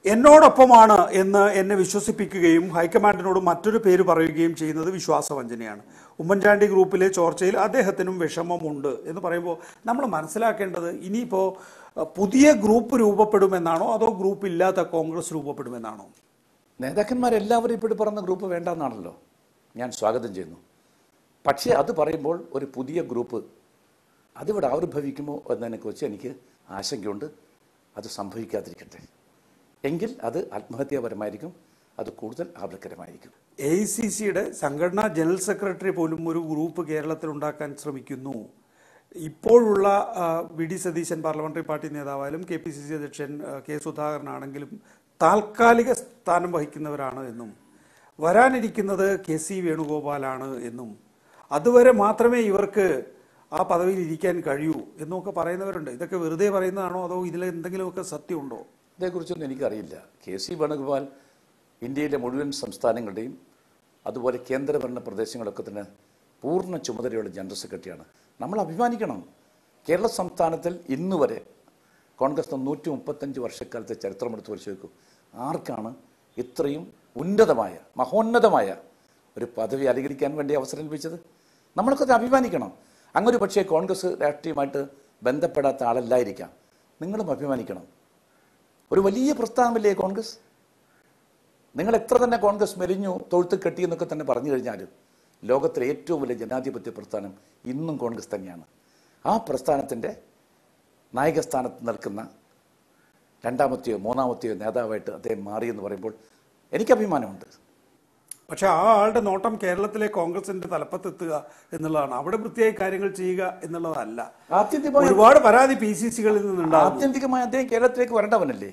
എന്നോടൊപ്പമാണ് എന്ന് എന്നെ വിശ്വസിപ്പിക്കുകയും ഹൈക്കമാൻഡിനോട് മറ്റൊരു പേര് പറയുകയും ചെയ്യുന്നത് വിശ്വാസവഞ്ചനയാണ് ഉമ്മൻചാണ്ടി ഗ്രൂപ്പിലെ ചോർച്ചയിൽ അദ്ദേഹത്തിനും വിഷമമുണ്ട് എന്ന് പറയുമ്പോൾ നമ്മൾ മനസ്സിലാക്കേണ്ടത് ഇനിയിപ്പോൾ അഹ്, പുതിയ ഗ്രൂപ്പ് രൂപപ്പെടുമെന്നാണോ അതോ ഗ്രൂപ്പ് ഇല്ലാത്ത കോൺഗ്രസ് രൂപപ്പെടുമെന്നാണോ നേതാക്കന്മാരെല്ലാവരും ഇപ്പോൾ പറഞ്ഞ ഗ്രൂപ്പ് വേണ്ടെന്നാണല്ലോ ഞാൻ സ്വാഗതം ചെയ്യുന്നു പക്ഷേ അത് പറയുമ്പോൾ ഒരു പുതിയ ഗ്രൂപ്പ് അതിവിടെ ആവിർഭവിക്കുമോ എന്നതിനെക്കുറിച്ച് എനിക്ക് ആശങ്കയുണ്ട് അത് സംഭവിക്കാതിരിക്കട്ടെ എങ്കിൽ അത് ആത്മഹത്യാപരമായിരിക്കും അത് കൂടുതൽ ആപൽക്കരമായിരിക്കും എ ഐ സി സിയുടെ സംഘടനാ ജനറൽ സെക്രട്ടറി പോലും ഒരു ഗ്രൂപ്പ് കേരളത്തിൽ ഉണ്ടാക്കാൻ ശ്രമിക്കുന്നു ഇപ്പോഴുള്ള ആ, V D Satheesan parliamentary party നേതാവായാലും കെ പി സി സി അധ്യക്ഷൻ ആ, കെ സുധാകരനാണെങ്കിലും താൽക്കാലിക സ്ഥാനം വഹിക്കുന്നവരാണ് എന്നും വരാനിരിക്കുന്നത് കെ സി വേണുഗോപാലാണ് എന്നും അതുവരെ മാത്രമേ ഇവർക്ക് ആ പദവിയിൽ ഇരിക്കാൻ കഴിയൂ എന്നൊക്കെ പറയുന്നവരുണ്ട് ഇതൊക്കെ വെറുതെ പറയുന്നതാണോ അതോ ഇതിൽ എന്തെങ്കിലുമൊക്കെ സത്യമുണ്ടോ ഇതേക്കുറിച്ചൊന്നും എനിക്കറിയില്ല കെ സി വേണുഗോപാൽ ഇന്ത്യയിലെ മുഴുവൻ സംസ്ഥാനങ്ങളുടെയും അതുപോലെ കേന്ദ്രഭരണ പ്രദേശങ്ങളൊക്കെ തന്നെ പൂർണ്ണ ചുമതലയുള്ള ജനറൽ സെക്രട്ടറിയാണ് നമ്മൾ അഭിമാനിക്കണം കേരള സംസ്ഥാനത്തിൽ ഇന്ന് വരെ കോൺഗ്രസ് നൂറ്റി മുപ്പത്തഞ്ച് വർഷക്കാലത്തെ ചരിത്രമെടുത്ത് പരിശോധിക്കൂ ആർക്കാണ് ഇത്രയും ഉന്നതമായ മഹോന്നതമായ ഒരു പദവി അലങ്കരിക്കാൻ വേണ്ടി അവസരം ലഭിച്ചത് നമ്മളൊക്കെ അഭിമാനിക്കണം അങ്ങൊരു പക്ഷേ കോൺഗ്രസ് രാഷ്ട്രീയമായിട്ട് ബന്ധപ്പെടാത്ത ആളല്ലായിരിക്കാം നിങ്ങളും അഭിമാനിക്കണം ഒരു വലിയ പ്രസ്ഥാനമല്ലേ കോൺഗ്രസ് നിങ്ങൾ എത്ര തന്നെ കോൺഗ്രസ് മെലിഞ്ഞു തൊഴുത്ത് കെട്ടി എന്നൊക്കെ തന്നെ പറഞ്ഞു കഴിഞ്ഞാലും ലോകത്തിലെ ഏറ്റവും വലിയ ജനാധിപത്യ പ്രസ്ഥാനം ഇന്നും കോൺഗ്രസ് തന്നെയാണ് ആ പ്രസ്ഥാനത്തിൻ്റെ നായകസ്ഥാനത്ത് നിൽക്കുന്ന രണ്ടാമത്തെയോ മൂന്നാമത്തെയോ നേതാവായിട്ട് അദ്ദേഹം മാറി എന്ന് പറയുമ്പോൾ എനിക്ക് അഭിമാനമുണ്ട് പക്ഷെ ആ ആളുടെ നോട്ടം കേരളത്തിലെ കോൺഗ്രസിന്റെ തലപ്പത്തെത്തുക എന്നുള്ളതാണ് അവിടെ വൃത്തിയായി കാര്യങ്ങൾ ചെയ്യുക എന്നുള്ളതല്ല ആത്യന്തികമായി ഒരുപാട് പരാതി പി സി സികളിൽ നിന്നുണ്ടാകും ആത്യന്തികമായി അദ്ദേഹം കേരളത്തിലേക്ക് വരേണ്ടവനല്ലേ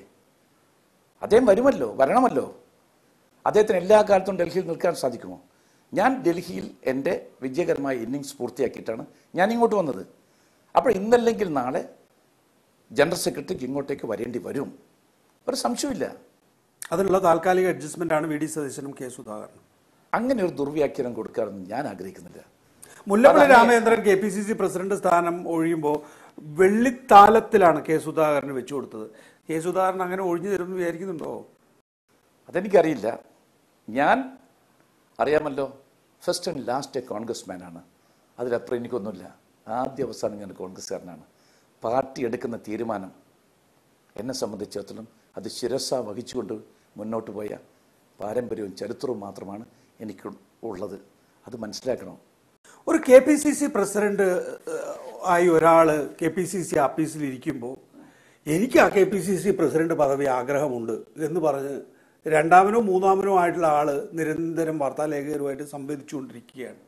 അദ്ദേഹം വരുമല്ലോ വരണമല്ലോ അദ്ദേഹത്തിന് എല്ലാ കാലത്തും ഡൽഹിയിൽ നിൽക്കാൻ സാധിക്കുമോ ഞാൻ ഡൽഹിയിൽ എൻ്റെ വിജയകരമായ ഇന്നിങ്സ് പൂർത്തിയാക്കിയിട്ടാണ് ഞാൻ ഇങ്ങോട്ട് വന്നത് അപ്പോൾ ഇന്നല്ലെങ്കിൽ നാളെ ജനറൽ സെക്രട്ടറിക്ക് ഇങ്ങോട്ടേക്ക് വരേണ്ടി വരും ഒരു സംശയമില്ല അതിനുള്ള താൽക്കാലിക അഡ്ജസ്റ്റ്മെന്റ് ആണ് വി ഡി സതീശനും കെ സുധാകരനും അങ്ങനെ ഒരു ദുർവ്യാഖ്യാനം കൊടുക്കാറൊന്നും ഞാൻ ആഗ്രഹിക്കുന്നില്ല Mullappally Ramachandran K P C C president സ്ഥാനം ഒഴിയുമ്പോൾ വെള്ളിത്താലത്തിലാണ് കെ സുധാകരന് വെച്ചു കൊടുത്തത് കെ സുധാകരൻ അങ്ങനെ ഒഴിഞ്ഞു തരുമെന്ന് വിചാരിക്കുന്നുണ്ടോ അതെനിക്കറിയില്ല ഞാൻ അറിയാമല്ലോ ഫസ്റ്റ് ആൻഡ് ലാസ്റ്റ് കോൺഗ്രസ് മാനാണ് അതിലപ്പുറം എനിക്കൊന്നുമില്ല ആദ്യ അവസാനം ഞാൻ കോൺഗ്രസ്സുകാരനാണ് പാർട്ടി എടുക്കുന്ന തീരുമാനം എന്നെ സംബന്ധിച്ചിടത്തോളം അത് ശിരസ വഹിച്ചുകൊണ്ട് മുന്നോട്ട് പോയ പാരമ്പര്യവും ചരിത്രവും മാത്രമാണ് എനിക്ക് ഉള്ളത് അത് മനസ്സിലാക്കണം ഒരു K P C C president ഏഹ്, ആയി ഒരാൾ കെ പി സി സി ആഫീസിൽ ഇരിക്കുമ്പോൾ എനിക്ക് ആ K P C C president പദവി ആഗ്രഹമുണ്ട് എന്ന് പറഞ്ഞ് രണ്ടാമനോ മൂന്നാമനോ ആയിട്ടുള്ള ആള് നിരന്തരം വാർത്താലേഖകരുമായിട്ട് സംവദിച്ചുകൊണ്ടിരിക്കുകയാണ്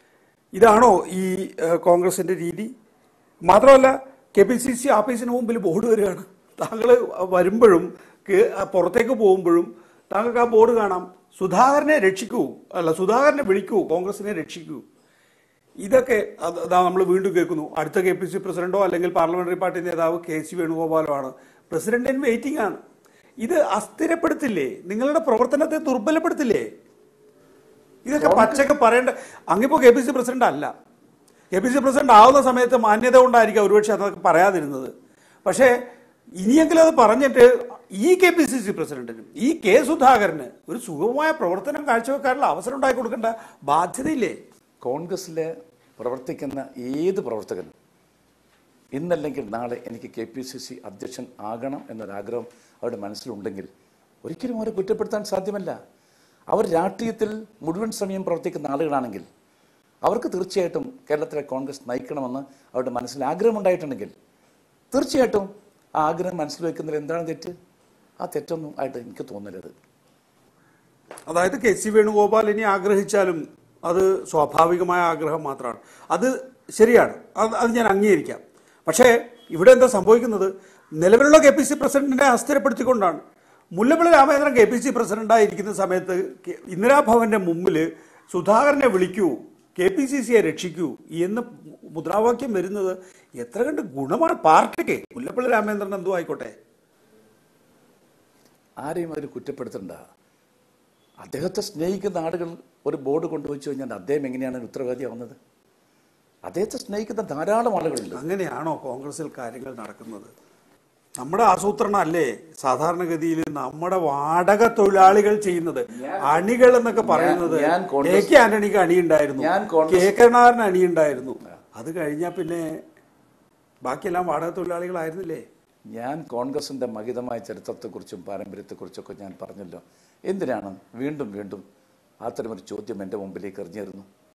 ഇതാണോ ഈ ഏഹ്, കോൺഗ്രസിന്റെ രീതി മാത്രമല്ല കെ പി സി സി ഓഫീസിന് മുമ്പിൽ ബോർഡ് വരികയാണ് താങ്കൾ വരുമ്പോഴും കേ- പുറത്തേക്ക് പോകുമ്പോഴും താങ്കൾക്ക് ആ ബോർഡ് കാണാം സുധാകരനെ രക്ഷിക്കൂ അല്ല സുധാകരനെ വിളിക്കൂ കോൺഗ്രസിനെ രക്ഷിക്കൂ ഇതൊക്കെ അത് അതാ നമ്മൾ വീണ്ടും കേൾക്കുന്നു അടുത്ത കെ പി സി പ്രസിഡന്റോ അല്ലെങ്കിൽ പാർലമെന്ററി പാർട്ടി നേതാവ് കെ സി വേണുഗോപാലോ ആണ് പ്രസിഡന്റ് ഇൻ വെയിറ്റിംഗ് ആണ് ഇത് അസ്ഥിരപ്പെടുത്തില്ലേ നിങ്ങളുടെ പ്രവർത്തനത്തെ ദുർബലപ്പെടുത്തില്ലേ ഇതൊക്കെ പച്ചക്ക് പറയേണ്ട അങ്ങിപ്പോ കെ പി സി പ്രസിഡന്റ് അല്ല കെ പി സി പ്രസിഡന്റ് ആവുന്ന സമയത്ത് മാന്യത കൊണ്ടായിരിക്കാം ഒരുപക്ഷെ അതൊക്കെ പറയാതിരുന്നത് പക്ഷേ ഇനിയെങ്കിലും അത് പറഞ്ഞിട്ട് ഈ കെ പി സി സി പ്രസിഡന്റിനും ഈ കെ സുധാകരന് ഒരു സുഗമമായ പ്രവർത്തനം കാഴ്ചവെക്കാനുള്ള അവസരം ഉണ്ടാക്കി കൊടുക്കേണ്ട ബാധ്യതയില്ലേ കോൺഗ്രസ്സിൽ പ്രവർത്തിക്കുന്ന ഏത് പ്രവർത്തകനും ഇന്നല്ലെങ്കിൽ നാളെ എനിക്ക് കെ പി സി സി അധ്യക്ഷൻ ആകണം എന്നൊരാഗ്രഹം അവരുടെ മനസ്സിലുണ്ടെങ്കിൽ ഒരിക്കലും അവരെ കുറ്റപ്പെടുത്താൻ സാധ്യമല്ല അവർ രാഷ്ട്രീയത്തിൽ മുഴുവൻ സമയം പ്രവർത്തിക്കുന്ന ആളുകളാണെങ്കിൽ അവർക്ക് തീർച്ചയായിട്ടും കേരളത്തിലെ കോൺഗ്രസ് നയിക്കണമെന്ന് അവരുടെ മനസ്സിൽ ആഗ്രഹമുണ്ടായിട്ടുണ്ടെങ്കിൽ തീർച്ചയായിട്ടും ആ ആഗ്രഹം മനസ്സിൽ വയ്ക്കുന്നതിൽ എന്താണ് തെറ്റ് ആ തെറ്റൊന്നും ആയിട്ട് എനിക്ക് തോന്നരുത് അതായത് കെ സി വേണുഗോപാൽ ഇനി ആഗ്രഹിച്ചാലും അത് സ്വാഭാവികമായ ആഗ്രഹം മാത്രമാണ് അത് ശരിയാണ് അത് അത് ഞാൻ അംഗീകരിക്കാം പക്ഷേ ഇവിടെ എന്താ സംഭവിക്കുന്നത് നിലവിലുള്ള കെ പി സി പ്രസിഡന്റിനെ അസ്ഥിരപ്പെടുത്തിക്കൊണ്ടാണ് Mullappally Ramachandran K P C പ്രസിഡന്റായിരിക്കുന്ന സമയത്ത് കെ- ഇന്ദിരാഭവന്റെ മുമ്പിൽ സുധാകരനെ വിളിക്കൂ കെ പി സി സിയെ രക്ഷിക്കൂ എന്ന് മുദ്രാവാക്യം വരുന്നത് എത്ര കണ്ട് ഗുണമാണ് പാർട്ടിക്ക് മുല്ലപ്പള്ളി രാമചന്ദ്രൻ എന്തോ ആയിക്കോട്ടെ ആരെയും അതിൽ കുറ്റപ്പെടുത്തണ്ട അദ്ദേഹത്തെ സ്നേഹിക്കുന്ന ആളുകൾ ഒരു ബോർഡ് കൊണ്ടുവച്ചു കഴിഞ്ഞാൽ അദ്ദേഹം എങ്ങനെയാണ് ഉത്തരവാദിയാവുന്നത് അദ്ദേഹത്തെ സ്നേഹിക്കുന്ന ധാരാളം ആളുകളുണ്ട് അങ്ങനെയാണോ കോൺഗ്രസിൽ കാര്യങ്ങൾ നടക്കുന്നത് നമ്മുടെ ആസൂത്രണം അല്ലേ സാധാരണഗതിയിൽ നമ്മുടെ വാടക തൊഴിലാളികൾ ചെയ്യുന്നത് അണികൾ എന്നൊക്കെ പറയുന്നത് ഞാൻ കെ കോൺഗ്രസ്- കെ ആന്റണിക്ക് അണിയുണ്ടായിരുന്നു ഞാൻ കോൺഗ്രസ്- കെ കരുണാകരന് അണിയുണ്ടായിരുന്നു അത് കഴിഞ്ഞാൽ പിന്നെ ബാക്കിയെല്ലാം വാടക തൊഴിലാളികളായിരുന്നില്ലേ ഞാൻ കോൺഗ്രസിൻ്റെ മഹിതമായ ചരിത്രത്തെക്കുറിച്ചും പാരമ്പര്യത്തെക്കുറിച്ചൊക്കെ ഞാൻ പറഞ്ഞല്ലോ എന്തിനാണ് വീണ്ടും വീണ്ടും അത്തരമൊരു ചോദ്യം എൻ്റെ മുമ്പിലേക്ക് എറിഞ്ഞിരുന്നു